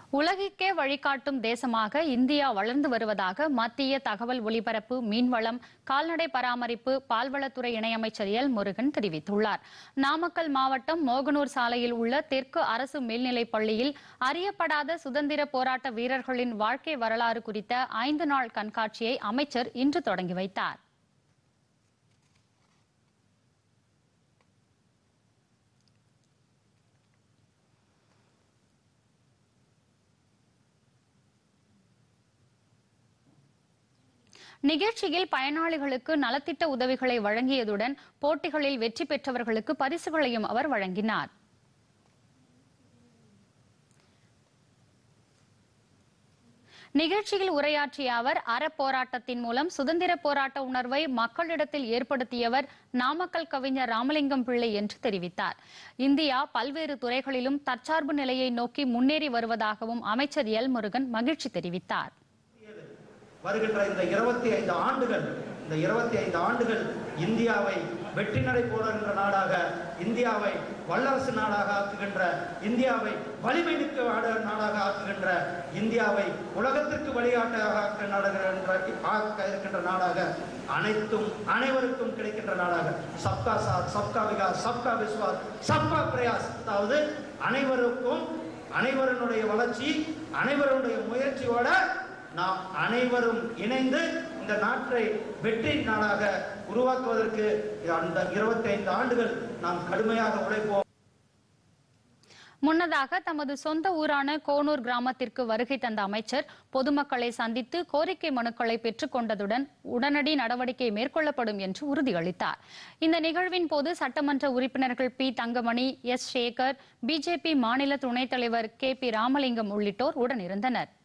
உலகிற்கே வழிகாட்டும் தேசமாக இந்தியா வளர்ந்து வருவதாக மத்திய தகவல் ஒலிபரப்பு மீன்வளம் கால்நடை பராமரிப்பு பால்வளத்துறை இணையமைச்சர் எல் முருகன் தெரிவித்துள்ளார் நாமக்கல் மாவட்டம் மோகனூர் சாலையில் உள்ள தெற்கு அரசு மேல்நிலைப் பள்ளியில் அறியப்படாத சுதந்திர போராட்ட வீரர்களின் வாழ்க்கை வரலாறு குறித்த ஐந்து நாள் கண்காட்சியை அமைச்சர் இன்று தொடங்கி வைத்தார் நிகழ்ச்சியில் பயனாளிகளுக்கு நலத்திட்ட உதவிகளை வழங்கியதுடன் போட்டிகளில் வெற்றி பெற்றவர்களுக்கு பரிசுகளையும் அவர் வழங்கினார் நிகழ்ச்சியில் உரையாற்றிய அவர் அறப்போராட்டத்தின் மூலம் சுதந்திர போராட்ட உணர்வை மக்களிடத்தில் ஏற்படுத்தியவர் நாமக்கல் கவிஞர் ராமலிங்கம் பிள்ளை என்று தெரிவித்தார் இந்தியா பல்வேறு துறைகளிலும் தற்சார்பு நிலையை நோக்கி முன்னேறி வருவதாகவும் அமைச்சர் எல் முருகன் மகிழ்ச்சி தெரிவித்தார் வருகின்ற இந்த இருபத்தி ஐந்து ஆண்டுகள் இந்த இருபத்தி ஐந்து ஆண்டுகள் இந்தியாவை வெற்றி நடை போடுகின்ற நாடாக இந்தியாவை வல்லரசு நாடாக ஆக்குகின்ற இந்தியாவை வலிமை மிக்க நாட- நாடாக ஆக்குகின்ற இந்தியாவை உலகத்திற்கு வழிகாட்டாக ஆக்க நாடுகின்ற ஆக்க இருக்கின்ற நாடாக அனைத்தும் அனைவருக்கும் கிடைக்கின்ற நாடாக சப்கா சாத் சப்கா விகாஸ் சப்கா விஸ்வாஸ் சப்கா பிரயாஸ் அதாவது அனைவருக்கும் அனைவருடைய வளர்ச்சி அனைவருடைய முயற்சியோட நாம் அனைவரும் இணைந்து இந்த நாட்டை வெற்றி நாடாக உருவாக்குவதற்கு அந்த 25 ஆண்டுகள் நாம் கடுமையாக உழைப்போம் முன்னதாக தமது சொந்த ஊரான கோனூர் கிராமத்திற்கு வருகை தந்த அமைச்சர் பொதுமக்களை சந்தித்து கோரிக்கை மனுக்களை பெற்றுக் கொண்டதுடன் உடனடி நடவடிக்கை மேற்கொள்ளப்படும் என்று உறுதியளித்தார் இந்த நிகழ்வின் போது சட்டமன்ற உறுப்பினர்கள் P Thangamani S Sekar BJP மாநில துணைத் தலைவர் கே பி ராமலிங்கம் உள்ளிட்டோர் உடனிருந்தனர்